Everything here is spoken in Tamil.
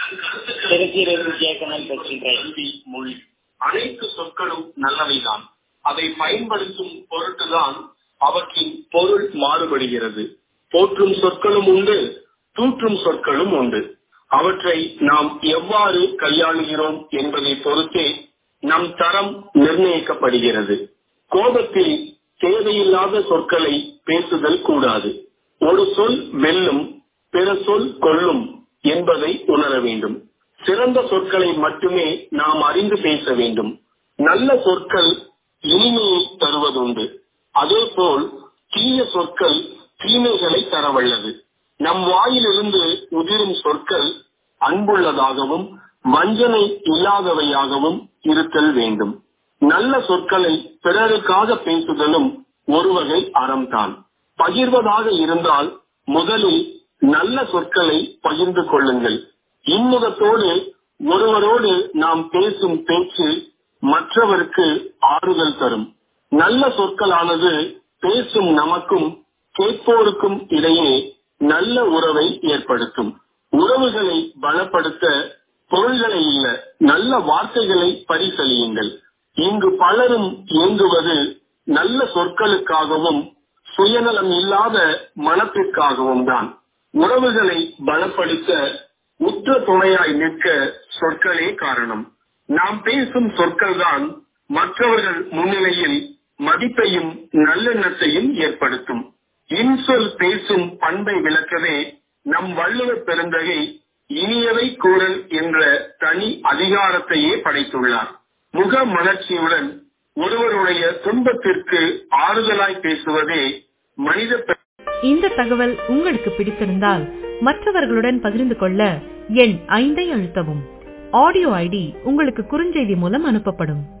திருச்சியிலிருந்து கேட்கணும் பேசுகிறேன் கல்வி மொழி அனைத்து சொற்களும் நல்லவைதான் அதை பயன்படுத்தும் பொருட்டுதான் அவற்றின் பொருள் மாறுபடுகிறது போற்றும் சொற்களும் உண்டு தூற்றும் சொற்களும் உண்டு அவற்றை நாம் எவ்வாறு கையாளுகிறோம் என்பதை பொறுத்தே நம் தரம் நிர்ணயிக்கப்படுகிறது கோபத்தில் தேவையில்லாத சொற்களை பேசுதல் கூடாது ஒரு சொல் வெல்லும் பிற சொல் கொல்லும் என்பதை உணர வேண்டும் சிறந்த சொற்களை மட்டுமே நாம் அறிந்து பேச வேண்டும் நல்ல சொற்கள் இனிமையை தருவதுண்டு அதேபோல் தீய சொற்கள் தீமைகளை தரவல்லது நம் வாயிலிருந்து உதிரும் சொற்கள் அன்புள்ளதாகவும் வஞ்சனை இல்லாதவையாகவும் இருத்தல் வேண்டும் நல்ல சொற்களை பிறருக்காக பேசுதலும் ஒரு வகை அறம்தான் பகிர்வதாக இருந்தால் முதலில் நல்ல சொற்களை பகிர்ந்து கொள்ளுங்கள் இன்முகத்தோடு ஒருவரோடு நாம் பேசும் பேச்சு மற்றவருக்கு ஆறுதல் தரும் நல்ல சொற்களானது பேசும் நமக்கும் கேட்போருக்கும் இடையே நல்ல உறவை ஏற்படுத்தும் உறவுகளை பலப்படுத்த பொருள்களை இல்ல நல்ல வார்த்தைகளை பரிசலியுங்கள் இங்கு பலரும் இயங்குவது நல்ல சொற்களுக்காகவும் சுயநலம் இல்லாத மனத்திற்காகவும் தான் உறவுகளை பலப்படுத்த உற்ற துணையாய் நிற்க சொற்களே காரணம் நாம் பேசும் சொற்கள் தான் மற்றவர்கள் முன்னிலையில் மதிப்பையும் நல்லெண்ணத்தையும் ஏற்படுத்தும் இன்சொல் பேசும் பண்பை விளக்கவே நம் வள்ளுவர் பெருந்தகை இனியவை கூறல் என்ற தனி அதிகாரத்தையே படைத்துள்ளார் முக மலர்ச்சியுடன் ஒருவருடைய துன்பத்திற்கு ஆறுதலாய் பேசுவதே மனித பெ- இந்த தகவல் உங்களுக்கு பிடித்திருந்தால் மற்றவர்களுடன் பகிர்ந்து கொள்ள எண் ஐந்தை அழுத்தவும் ஆடியோ ஐடி உங்களுக்கு குறுஞ்செய்தி மூலம் அனுப்பப்படும்